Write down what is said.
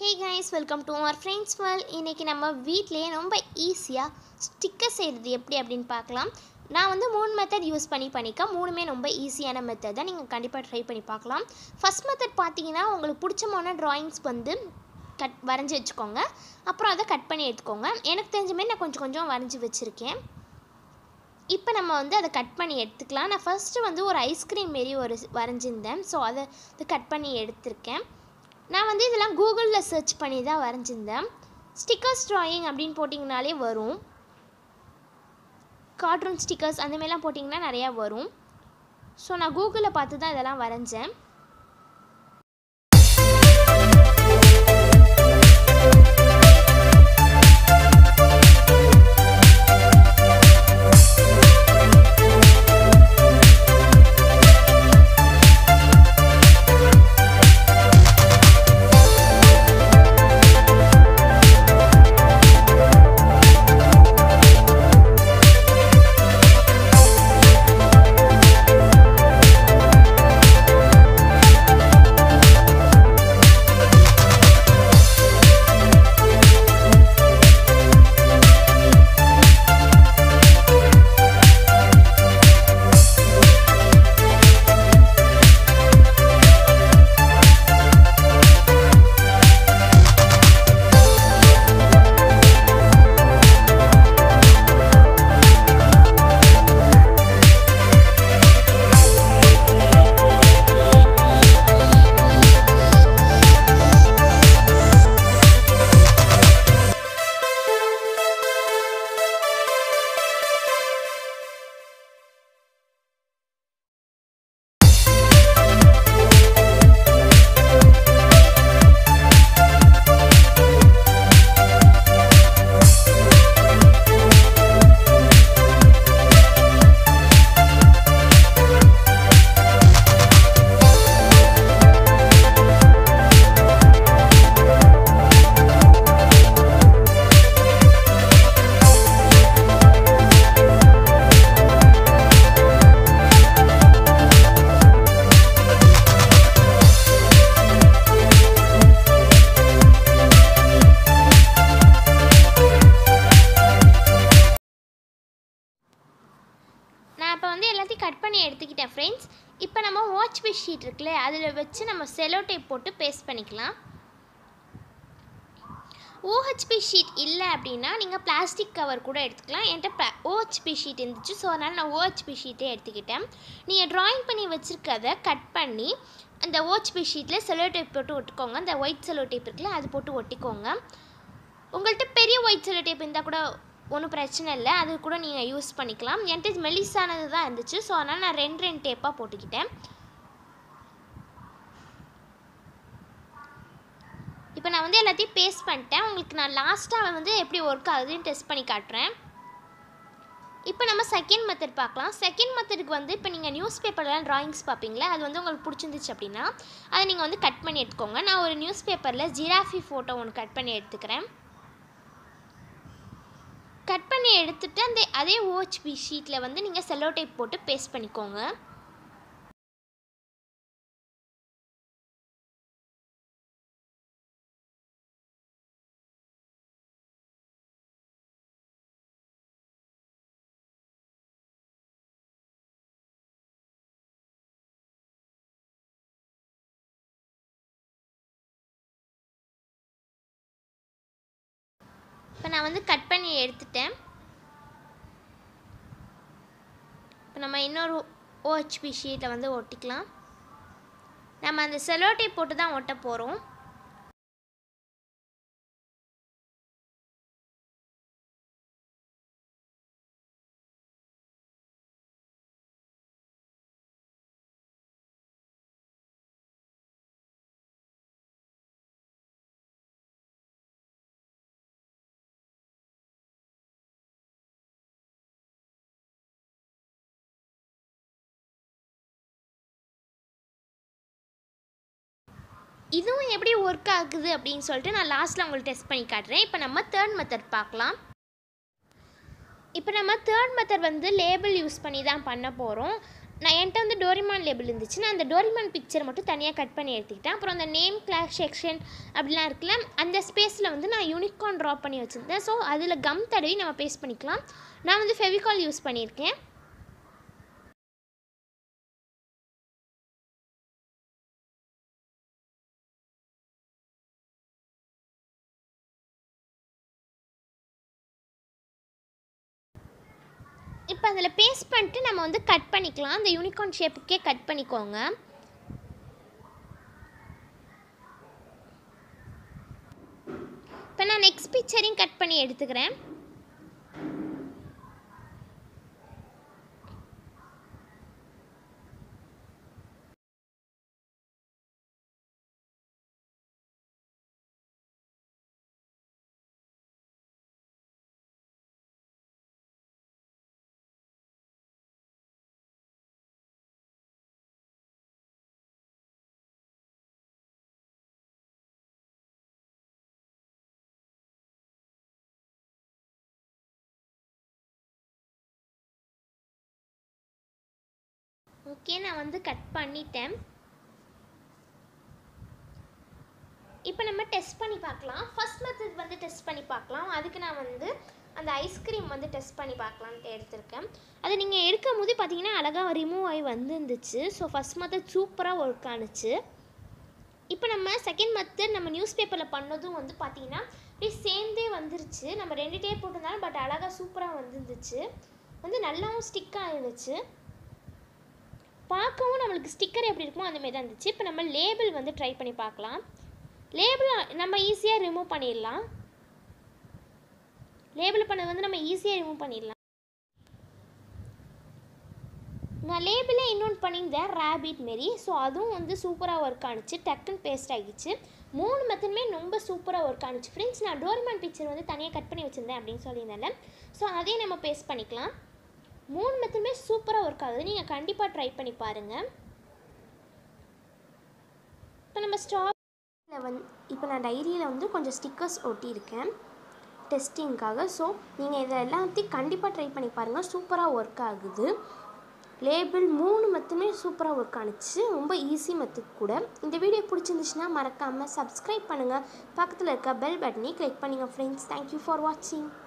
hey guys welcome to our friends world இன்றைக்கி நம்ம வீட்டிலேயே ரொம்ப ஈஸியாக ஸ்டிக்கர் செய்கிறது எப்படி அப்படின்னு பார்க்கலாம் நான் வந்து மூணு மெத்தட் யூஸ் பண்ணி பண்ணிக்க மூணுமே ரொம்ப ஈஸியான மெத்தட் தான் நீங்கள் கண்டிப்பாக ட்ரை பண்ணி பார்க்கலாம் ஃபஸ்ட் மெத்தட் பார்த்தீங்கன்னா உங்களுக்கு பிடிச்சமான ட்ராயிங்ஸ் வந்து கட் வரைஞ்சி வச்சுக்கோங்க அப்புறம் அதை கட் பண்ணி எடுத்துக்கோங்க எனக்கு தெரிஞ்ச மாதிரி நான் கொஞ்சம் கொஞ்சம் வரைஞ்சி வச்சுருக்கேன் இப்போ நம்ம வந்து அதை கட் பண்ணி எடுத்துக்கலாம் நான் ஃபஸ்ட்டு வந்து ஒரு ஐஸ்கிரீம் மாரி ஒரு வரைஞ்சிருந்தேன் ஸோ அதை அதை கட் பண்ணி எடுத்திருக்கேன் நான் வந்து இதெல்லாம் கூகுளில் சர்ச் பண்ணி தான் வரைஞ்சிருந்தேன் ஸ்டிக்கர்ஸ் ட்ராயிங் அப்படின்னு போட்டிங்கனாலே வரும் கார்ட்டூன் ஸ்டிக்கர்ஸ் அந்த மாதிரிலாம் போட்டிங்கன்னா நிறையா வரும் ஸோ நான் கூகுளில் பார்த்து தான் இதெல்லாம் வரைஞ்சேன் நான் இப்போ வந்து எல்லாத்தையும் கட் பண்ணி எடுத்துக்கிட்டேன் ஃப்ரெண்ட்ஸ் இப்போ நம்ம வாட்ச் பீஸ் ஷீட் இருக்குல்ல அதில் வச்சு நம்ம செலோ டேப் போட்டு பேஸ்ட் பண்ணிக்கலாம் ஓஹெச்பி ஷீட் இல்லை அப்படின்னா நீங்கள் பிளாஸ்டிக் கவர் கூட எடுத்துக்கலாம் என்கிட்ட ஓஹெச்பி ஷீட் இருந்துச்சு ஸோ அதனால் நான் ஓஹெச்பி ஷீட்டே எடுத்துக்கிட்டேன் நீங்கள் ட்ராயிங் பண்ணி வச்சுருக்கதை கட் பண்ணி அந்த ஓஹெச்பி ஷீட்டில் செலோ டேப் போட்டு ஒட்டிக்கோங்க அந்த ஒயிட் செலோ டேப் இருக்குல்ல அது போட்டு ஒட்டிக்கோங்க உங்கள்கிட்ட பெரிய ஒயிட் செலோ டேப் இருந்தால் கூட ஒன்றும் பிரச்சனை இல்லை அது கூட நீங்கள் யூஸ் பண்ணிக்கலாம் என்கிட்ட மெலிசானது தான் இருந்துச்சு ஸோ அதனால் நான் ரெண்டு ரெண்டு டேப்பாக போட்டுக்கிட்டேன் இப்போ நான் வந்து எல்லாத்தையும் பேஸ்ட் பண்ணிட்டேன் உங்களுக்கு நான் லாஸ்ட்டாக வந்து எப்படி ஒர்க் ஆகுதுன்னு டெஸ்ட் பண்ணி காட்டுறேன் இப்போ நம்ம செகண்ட் மெத்தட் பார்க்கலாம் செகண்ட் மெத்தடுக்கு வந்து இப்போ நீங்கள் நியூஸ் பேப்பர்லாம் ட்ராயிங்ஸ் பார்ப்பீங்களா அது வந்து உங்களுக்கு பிடிச்சிருந்துச்சு அப்படின்னா அதை நீங்கள் வந்து கட் பண்ணி எடுத்துக்கோங்க நான் ஒரு நியூஸ் பேப்பரில் ஜிராஃபி ஃபோட்டோ ஒன்று கட் பண்ணி எடுத்துக்கிறேன் கட் பண்ணி எடுத்துட்டு அந்த அதே ஓஹெச்பி ஷீட்டில் வந்து நீங்கள் செல்லோ டைப் போட்டு பேஸ்ட் பண்ணிக்கோங்க இப்போ நான் வந்து கட் பண்ணி எடுத்துட்டேன் இப்போ நம்ம இன்னொரு ஓஹெச்பி ஷீட்டை வந்து ஒட்டிக்கலாம் நம்ம அந்த செலோட்டை போட்டு தான் ஒட்ட போகிறோம் இதுவும் எப்படி ஒர்க் ஆகுது அப்படின்னு சொல்லிட்டு நான் லாஸ்ட்டில் உங்களுக்கு டெஸ்ட் பண்ணி காட்டுறேன் இப்போ நம்ம தேர்ட் மெத்தட் பார்க்கலாம் இப்போ நம்ம தேர்ட் மெத்தட் வந்து லேபிள் யூஸ் பண்ணி தான் பண்ண போகிறோம் நான் என்கிட்ட வந்து டோரிமான் லேபிள் இருந்துச்சு நான் அந்த டோரிமான் பிக்சர் மட்டும் தனியாக கட் பண்ணி எடுத்துக்கிட்டேன் அப்புறம் அந்த நேம் கிளாஸ் செக்ஷன் அப்படிலாம் இருக்குல்ல அந்த ஸ்பேஸில் வந்து நான் யூனிகார்ன் ட்ரா பண்ணி வச்சுருந்தேன் ஸோ அதில் கம் தடவி நம்ம பேஸ்ட் பண்ணிக்கலாம் நான் வந்து ஃபெவிகால் யூஸ் பண்ணியிருக்கேன் இப்போ அதில் பேஸ்ட் பண்ணிட்டு நம்ம வந்து கட் பண்ணிக்கலாம் அந்த யூனிகார்ன் ஷேப்புக்கே கட் பண்ணிக்கோங்க இப்போ நான் நெக்ஸ்ட் பிக்சரையும் கட் பண்ணி எடுத்துக்கிறேன் ஓகே நான் வந்து கட் பண்ணிட்டேன் இப்போ நம்ம டெஸ்ட் பண்ணி பார்க்கலாம் ஃபர்ஸ்ட் மெத்தட் வந்து டெஸ்ட் பண்ணி பார்க்கலாம் அதுக்கு நான் வந்து அந்த ஐஸ்கிரீம் வந்து டெஸ்ட் பண்ணி பார்க்கலான்ட்டு எடுத்திருக்கேன் அது நீங்கள் எடுக்கும் போது பார்த்தீங்கன்னா அழகாக ரிமூவ் ஆகி வந்துருந்துச்சு ஸோ ஃபஸ்ட் மெத்தட் சூப்பராக ஒர்க் ஆனுச்சு இப்போ நம்ம செகண்ட் மெத்தட் நம்ம நியூஸ் பேப்பரில் பண்ணதும் வந்து பார்த்தீங்கன்னா அப்படியே சேர்ந்தே வந்துருச்சு நம்ம ரெண்டு டேப் போட்டிருந்தாலும் பட் அழகாக சூப்பராக வந்துருந்துச்சு வந்து நல்லாவும் ஸ்டிக் ஆகிருந்துச்சு பார்க்கவும் நம்மளுக்கு ஸ்டிக்கர் எப்படி இருக்குமோ அந்த மாதிரி தான் இருந்துச்சு இப்போ நம்ம லேபிள் வந்து ட்ரை பண்ணி பார்க்கலாம் லேபிள் நம்ம ஈஸியாக ரிமூவ் பண்ணிடலாம் லேபிள் பண்ணது வந்து நம்ம ஈஸியாக ரிமூவ் பண்ணிடலாம் நான் லேபிளே இன்னொன்று பண்ணியிருந்தேன் ரேபிட் மாரி ஸோ அதுவும் வந்து சூப்பராக ஒர்க் ஆணுச்சு டக்குன்னு பேஸ்ட் ஆகிடுச்சு மூணு மெத்தடுமே ரொம்ப சூப்பராக ஒர்க் ஆணுச்சு ஃப்ரெண்ட்ஸ் நான் டோரிமான் பிக்சர் வந்து தனியாக கட் பண்ணி வச்சுருந்தேன் அப்படின்னு சொல்லியிருந்தேன் ஸோ அதையும் நம்ம பேஸ்ட் பண்ணிக்கலாம் மூணு மெத்தடுமே சூப்பராக ஒர்க் ஆகுது நீங்கள் கண்டிப்பாக ட்ரை பண்ணி பாருங்கள் இப்போ நம்ம ஸ்டாப்பில் வந்து இப்போ நான் டைரியில் வந்து கொஞ்சம் ஸ்டிக்கர்ஸ் ஒட்டியிருக்கேன் டெஸ்டிங்க்காக ஸோ நீங்கள் இதை எல்லாத்தையும் கண்டிப்பாக ட்ரை பண்ணி பாருங்கள் சூப்பராக ஒர்க் ஆகுது லேபிள் மூணு மெத்துமே சூப்பராக ஒர்க் ஆணுச்சு ரொம்ப ஈஸி மெத்தட் கூட இந்த வீடியோ பிடிச்சிருந்துச்சுன்னா மறக்காமல் சப்ஸ்கிரைப் பண்ணுங்கள் பக்கத்தில் இருக்க பெல் பட்டனை கிளிக் பண்ணுங்கள் ஃப்ரெண்ட்ஸ் தேங்க்யூ ஃபார் வாட்சிங்